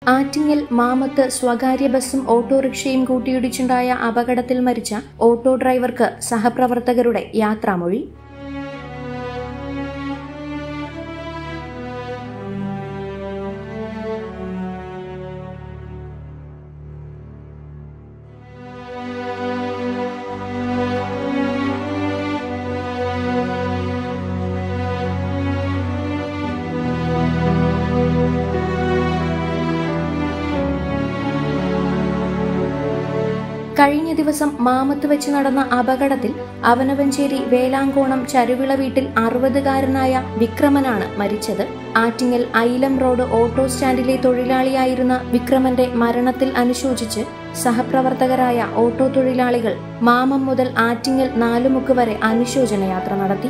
Attingal mammoth സ്വകാര്യ ബസും ഓട്ടോറിക്ഷയും കൂട്ടിയിടിച്ചുണ്ടായ അപകടത്തിൽ മരിച്ച ഓട്ടോ ഡ്രൈവർക്ക് സഹപ്രവർത്തകരുടെ യാത്രാമൊഴി കഴിഞ്ഞ ദിവസം മാമത്ത് വെച്ച് നടന്ന അപകടത്തിൽ അവനവഞ്ചേരി വേലാങ്കോണം ചരുവിള വീട്ടിൽ അറുപതുകാരനായ വിക്രമനാണ് മരിച്ചത് ആറ്റിങ്ങൽ ഐലം റോഡ് ഓട്ടോ സ്റ്റാൻഡിലെ തൊഴിലാളിയായിരുന്ന വിക്രമന്റെ മരണത്തിൽ അനുശോചിച്ച് സഹപ്രവർത്തകരായ ഓട്ടോ തൊഴിലാളികൾ മാമം മുതൽ ആറ്റിങ്ങൽ നാലുമുക്ക് വരെ അനുശോചന യാത്ര നടത്തി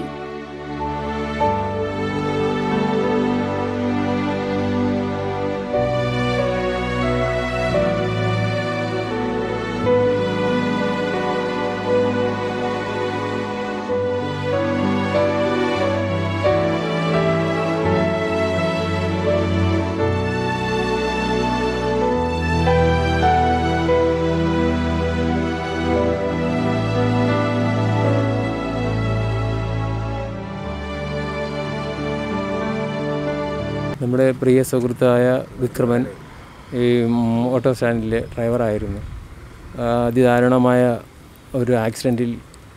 നമ്മുടെ പ്രിയ സുഹൃത്തായ വിക്രമൻ ഈ ഓട്ടോ സ്റ്റാൻഡിലെ ഡ്രൈവറായിരുന്നു ആ, അതിദാരുണമായ ഒരു ആക്സിഡൻറ്റിൽ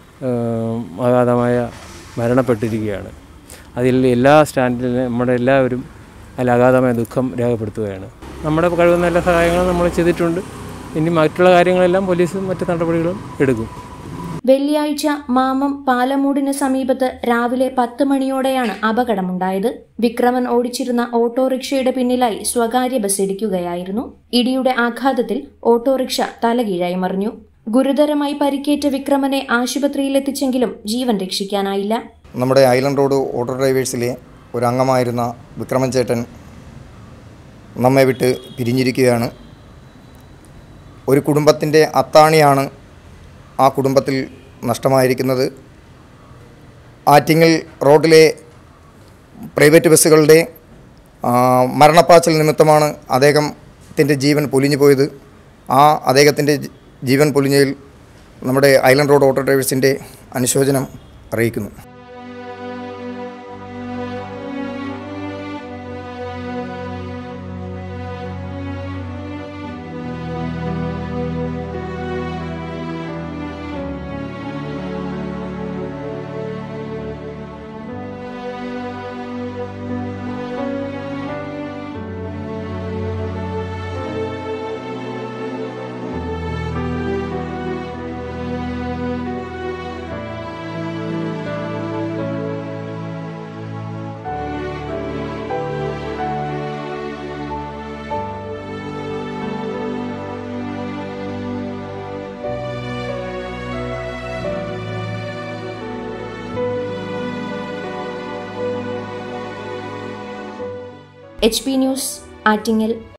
അഗാധമായ മരണപ്പെട്ടിരിക്കുകയാണ് അതിൽ എല്ലാ സ്റ്റാൻഡിലും നമ്മുടെ എല്ലാവരും അതിൽ അഗാധമായ ദുഃഖം രേഖപ്പെടുത്തുകയാണ് നമ്മുടെ കഴിവുന്ന എല്ലാ സഹായങ്ങളും നമ്മൾ ചെയ്തിട്ടുണ്ട് ഇനി മറ്റുള്ള കാര്യങ്ങളെല്ലാം പോലീസും മറ്റു നടപടികളും എടുക്കും വെള്ളിയാഴ്ച മാമം പാലമൂടിന് സമീപത്ത് രാവിലെ പത്ത് മണിയോടെയാണ് അപകടമുണ്ടായത് വിക്രമൻ ഓടിച്ചിരുന്ന ഓട്ടോറിക്ഷയുടെ പിന്നിലായി സ്വകാര്യ ബസ് ഇടിക്കുകയായിരുന്നു ഇടിയുടെ ആഘാതത്തിൽ ഓട്ടോറിക്ഷ തലകീഴായി മറിഞ്ഞു ഗുരുതരമായി പരിക്കേറ്റ വിക്രമനെ ആശുപത്രിയിലെത്തിച്ചെങ്കിലും ജീവൻ രക്ഷിക്കാനായില്ല നമ്മുടെ ഐലൻഡ് റോഡ് ഓട്ടോ ഡ്രൈവേഴ്സിലെ ഒരു അംഗമായിരുന്ന വിക്രമൻ ചേട്ടൻ നമ്മെ വിട്ട് പിരിഞ്ഞിരിക്കുകയാണ് ഒരു കുടുംബത്തിൻ്റെ അത്താണിയാണ് ആ കുടുംബത്തിൽ നഷ്ടമായിരിക്കുന്നത് ആറ്റിങ്ങൽ റോഡിലെ പ്രൈവറ്റ് ബസ്സുകളുടെ ആ, മരണപ്പാച്ചൽ നിമിത്തമാണ് അദ്ദേഹത്തിൻ്റെ ജീവൻ പൊലിഞ്ഞു പോയത് ആ അദ്ദേഹത്തിൻ്റെ ജി- ജീവൻ പൊലിഞ്ഞതിൽ നമ്മുടെ ഐലൻഡ് റോഡ് ഓട്ടോ ഡ്രൈവേഴ്സിൻ്റെ അനുശോചനം അറിയിക്കുന്നു എച്ച് പി ന്യൂസ് ആറ്റിങ്ങൽ